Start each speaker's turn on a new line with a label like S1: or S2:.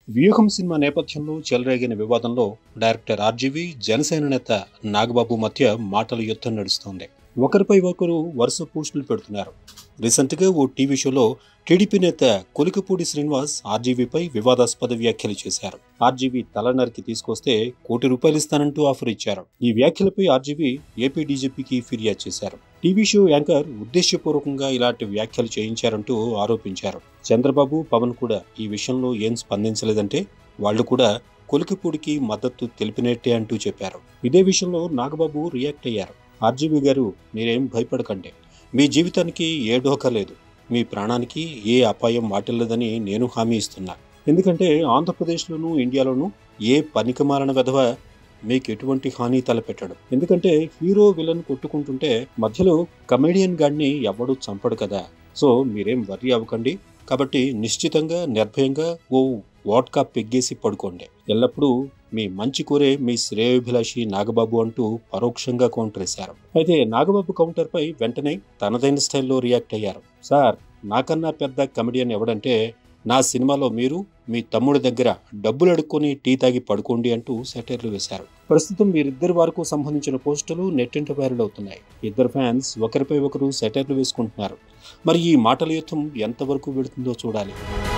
S1: వ్యూహం సినిమా నేపథ్యంలో చెలరేగిన వివాదంలో డైరెక్టర్ ఆర్జీవి జనసేన నేత నాగబాబు మధ్య మాటల యుద్ధం నడుస్తోంది ఒకరిపై ఒకరు వరుస పోస్టులు పెడుతున్నారు రీసెంట్గా ఓ టీవీ షోలో టీడీపీ నేత కొలికపూడి శ్రీనివాస్ ఆర్జీవీపై వివాదాస్పద వ్యాఖ్యలు చేశారు ఆర్జీవీ తల నరికి తీసుకొస్తే కోటి రూపాయలు ఇస్తానంటూ ఆఫర్ ఇచ్చారు ఈ వ్యాఖ్యలపై ఆర్జీవీ ఏపీ డీజీపీకి ఫిర్యాదు చేశారు టీవీ షో యాంకర్ ఉద్దేశ్యపూర్వకంగా ఇలాంటి వ్యాఖ్యలు చేయించారంటూ ఆరోపించారు చంద్రబాబు పవన్ కూడా ఈ విషయంలో ఏం స్పందించలేదంటే వాళ్ళు కూడా కొలికపూడికి మద్దతు తెలిపినట్టే అంటూ చెప్పారు ఇదే విషయంలో నాగబాబు రియాక్ట్ అయ్యారు ఆర్జీవీ గారు మీరేం భయపడకండి మీ జీవితానికి ఏ డోకా లేదు మీ ప్రాణానికి ఏ అపాయం వాటిల్లదని నేను హామీ ఇస్తున్నా ఎందుకంటే ఆంధ్రప్రదేశ్లోనూ ఇండియాలోనూ ఏ పనికిమాలిన విధవ మీకు ఎటువంటి హాని తలపెట్టాడు ఎందుకంటే హీరో విలన్ కొట్టుకుంటుంటే మధ్యలో కమెడియన్ గాడిని ఎవడూ చంపడు కదా సో మీరేం వర్రీ అవ్వకండి కాబట్టి నిశ్చితంగా నిర్భయంగా ఓ వాట్కా పెగ్గేసి పడుకోండి ఎల్లప్పుడూ మీ మంచి కోరే మీ శ్రేయోభిలాషి నాగబాబు అంటూ పరోక్షంగా కౌంటర్ వేశారు అయితే నాగబాబు కౌంటర్ పై వెంటనే తనదైన స్టైల్లో రియాక్ట్ అయ్యారు సార్ నాకన్నా పెద్ద కమెడియన్ ఎవడంటే నా సినిమాలో మీరు మీ తమ్ముడి దగ్గర డబ్బులు అడుక్కొని టీ తాగి పడుకోండి అంటూ సెటైర్లు వేశారు ప్రస్తుతం వీరిద్దరి వరకు సంబంధించిన పోస్టులు నెట్టింట వైరల్ అవుతున్నాయి ఇద్దరు ఫ్యాన్స్ ఒకరిపై ఒకరు సెటైర్లు వేసుకుంటున్నారు మరి ఈ మాటల యుద్ధం ఎంతవరకు వెళుతుందో చూడాలి